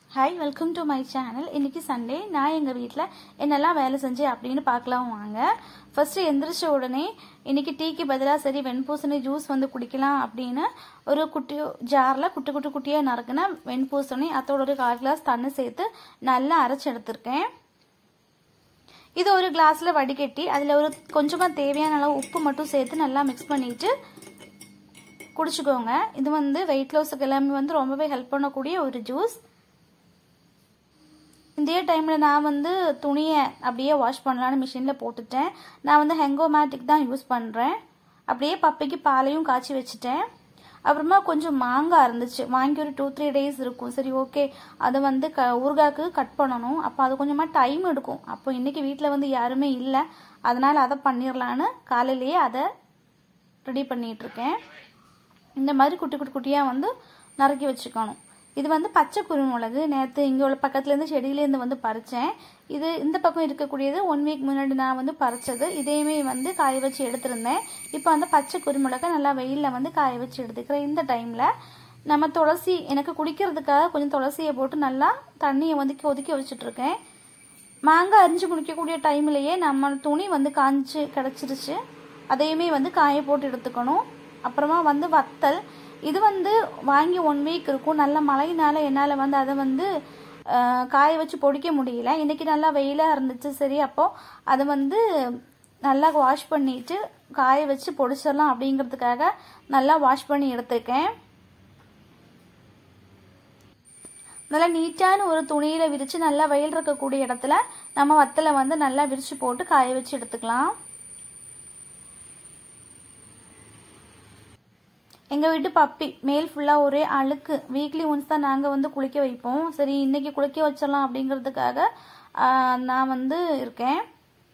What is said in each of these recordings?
hi welcome to my channel இன்னைக்கு Sunday நான் எங்கள் வீட்டில் என்னெல்லாம் வேலை செஞ்சேன் அப்படின்னு பார்க்கலாம் வாங்க ஃபர்ஸ்ட் எந்திரிச்ச உடனே இன்னைக்கு டீக்கு பதிலாக சரி வெண்பூசணி ஜூஸ் வந்து குடிக்கலாம் அப்படின்னு ஒரு குட்டி ஜாரில் குட்டி குட்டி குட்டியாக நறுக்குன வெண்பூசணி அதோட ஒரு கால் கிளாஸ் தண்ணி சேர்த்து நல்லா அரைச்சி எடுத்திருக்கேன் இது ஒரு கிளாஸில் வடிகட்டி அதில் ஒரு கொஞ்சமாக தேவையான அளவு உப்பு மட்டும் சேர்த்து நல்லா மிக்ஸ் பண்ணிட்டு குடிச்சுக்கோங்க இது வந்து வெயிட் லாஸுக்கு எல்லாமே வந்து ரொம்பவே ஹெல்ப் பண்ணக்கூடிய ஒரு ஜூஸ் இதே டைமில் நான் வந்து துணியை அப்படியே வாஷ் பண்ணலான்னு மிஷினில் போட்டுட்டேன் நான் வந்து ஹெங்கோமேட்டிக் தான் யூஸ் பண்ணுறேன் அப்படியே பப்பைக்கு பாலையும் காய்ச்சி வச்சுட்டேன் அப்புறமா கொஞ்சம் மாங்காய் இருந்துச்சு வாங்கி ஒரு டூ த்ரீ டேஸ் இருக்கும் சரி ஓகே அதை வந்து க ஊறுகாய்க்கு கட் பண்ணணும் அப்போ அது கொஞ்சமாக டைம் எடுக்கும் அப்போ இன்றைக்கி வீட்டில் வந்து யாருமே இல்லை அதனால் அதை பண்ணிடலான்னு காலையிலேயே அதை ரெடி பண்ணிகிட்ருக்கேன் இந்த மாதிரி குட்டி குட்டி குட்டியாக வந்து நறுக்கி வச்சுக்கணும் இது வந்து பச்சை குருமிளகு நேற்று இங்கே உள்ள பக்கத்துலேருந்து செடியிலேருந்து வந்து பறித்தேன் இது இந்த பக்கம் இருக்கக்கூடியது ஒன் வீக் முன்னாடி நான் வந்து பறித்தது இதையுமே வந்து காய வச்சு எடுத்திருந்தேன் இப்போ அந்த பச்சை குருமிளகை நல்லா வெயிலில் வந்து காய வச்சு எடுத்துக்கிறேன் இந்த டைமில் நம்ம துளசி எனக்கு குடிக்கிறதுக்காக கொஞ்சம் துளசியை போட்டு நல்லா தண்ணியை வந்து கொதிக்க வச்சுட்ருக்கேன் மாங்காய் அரிஞ்சு குடிக்கக்கூடிய டைம்லேயே நம்ம துணி வந்து காய்ச்சி கிடச்சிருச்சு அதையுமே வந்து காய போட்டு எடுத்துக்கணும் அப்புறமா வந்து வத்தல் இது வந்து வாங்கி ஒன் வீக் இருக்கும் நல்ல மழையினால என்னால் வந்து அதை வந்து காய வச்சு பொடிக்க முடியல இன்றைக்கி நல்லா வெயிலாக இருந்துச்சு சரி அப்போது அதை வந்து நல்லா வாஷ் பண்ணிட்டு காய வச்சு பொடிச்சிடலாம் அப்படிங்கிறதுக்காக நல்லா வாஷ் பண்ணி எடுத்திருக்கேன் நல்லா நீட்டான ஒரு துணியில் விரித்து நல்லா வெயில் இருக்கக்கூடிய இடத்துல நம்ம வத்தலை வந்து நல்லா விரித்து போட்டு காய வச்சு எடுத்துக்கலாம் எங்கள் வீட்டு பப்பி மேல் ஃபுல்லாக ஒரே அழுக்கு வீக்லி ஒன்ஸ் தான் நாங்கள் வந்து குளிக்க வைப்போம் சரி இன்றைக்கி குளிக்க வச்சிடலாம் அப்படிங்கிறதுக்காக நான் வந்து இருக்கேன்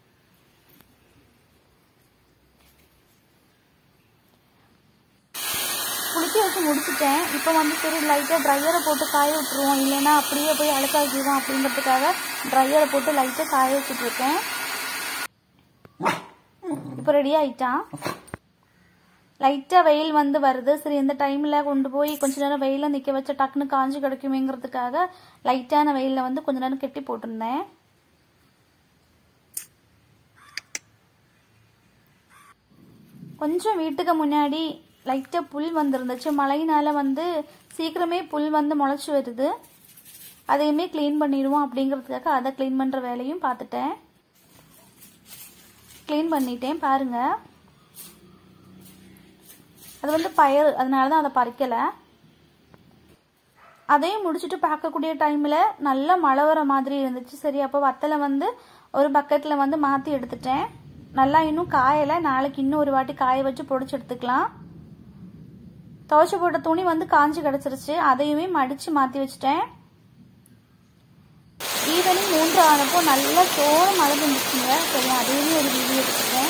குளிக்க வச்சு முடிச்சுட்டேன் இப்போ வந்து சரி லைட்டாக ட்ரையரை போட்டு காய விட்டுருவோம் இல்லைன்னா அப்படியே போய் அழுக்காக்கிடுவோம் அப்படிங்கிறதுக்காக ட்ரையரை போட்டு லைட்டாக காய வச்சுட்ருக்கேன் இப்போ ரெடி ஆயிட்டான் லைட்டாக வெயில் வந்து வருது சரி இந்த டைமில் கொண்டு போய் கொஞ்ச நேரம் வெயிலில் நிற்க வச்ச டக்குன்னு காஞ்சி கிடைக்குமேங்கிறதுக்காக லைட்டான வெயிலில் வந்து கொஞ்ச நேரம் கெட்டி போட்டிருந்தேன் கொஞ்சம் வீட்டுக்கு முன்னாடி லைட்டாக புல் வந்துருந்துச்சு மழையினால வந்து சீக்கிரமே புல் வந்து முளைச்சி வருது அதையுமே க்ளீன் பண்ணிடுவோம் அப்படிங்கிறதுக்காக அதை க்ளீன் பண்ணுற வேலையும் பார்த்துட்டேன் க்ளீன் பண்ணிட்டேன் பாருங்கள் அது வந்து பயிர் அதனால தான் அதை பறிக்கலை அதையும் முடிச்சுட்டு பார்க்கக்கூடிய டைமில் நல்ல மழை வர மாதிரி இருந்துச்சு சரி அப்போ வத்தலை வந்து ஒரு பக்கெட்டில் வந்து மாற்றி எடுத்துட்டேன் நல்லா இன்னும் காயலை நாளைக்கு இன்னும் ஒரு வாட்டி காய வச்சு பொடிச்சு எடுத்துக்கலாம் துவைச்சி போட்ட துணி வந்து காஞ்சி கிடச்சிருச்சு அதையுமே மடித்து மாற்றி வச்சுட்டேன் ஈவினிங் மூன்று ஆனப்போ நல்லா சோறு மழை பெஞ்சிச்சுங்க சரி அதையுமே ஒரு வீடியோ எடுத்துட்டேன்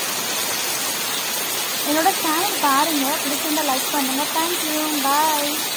என்னோட சேனல் பாருங்கள் பிடிச்சிருந்தா லைக் பண்ணுங்கள் தேங்க்யூ பாய்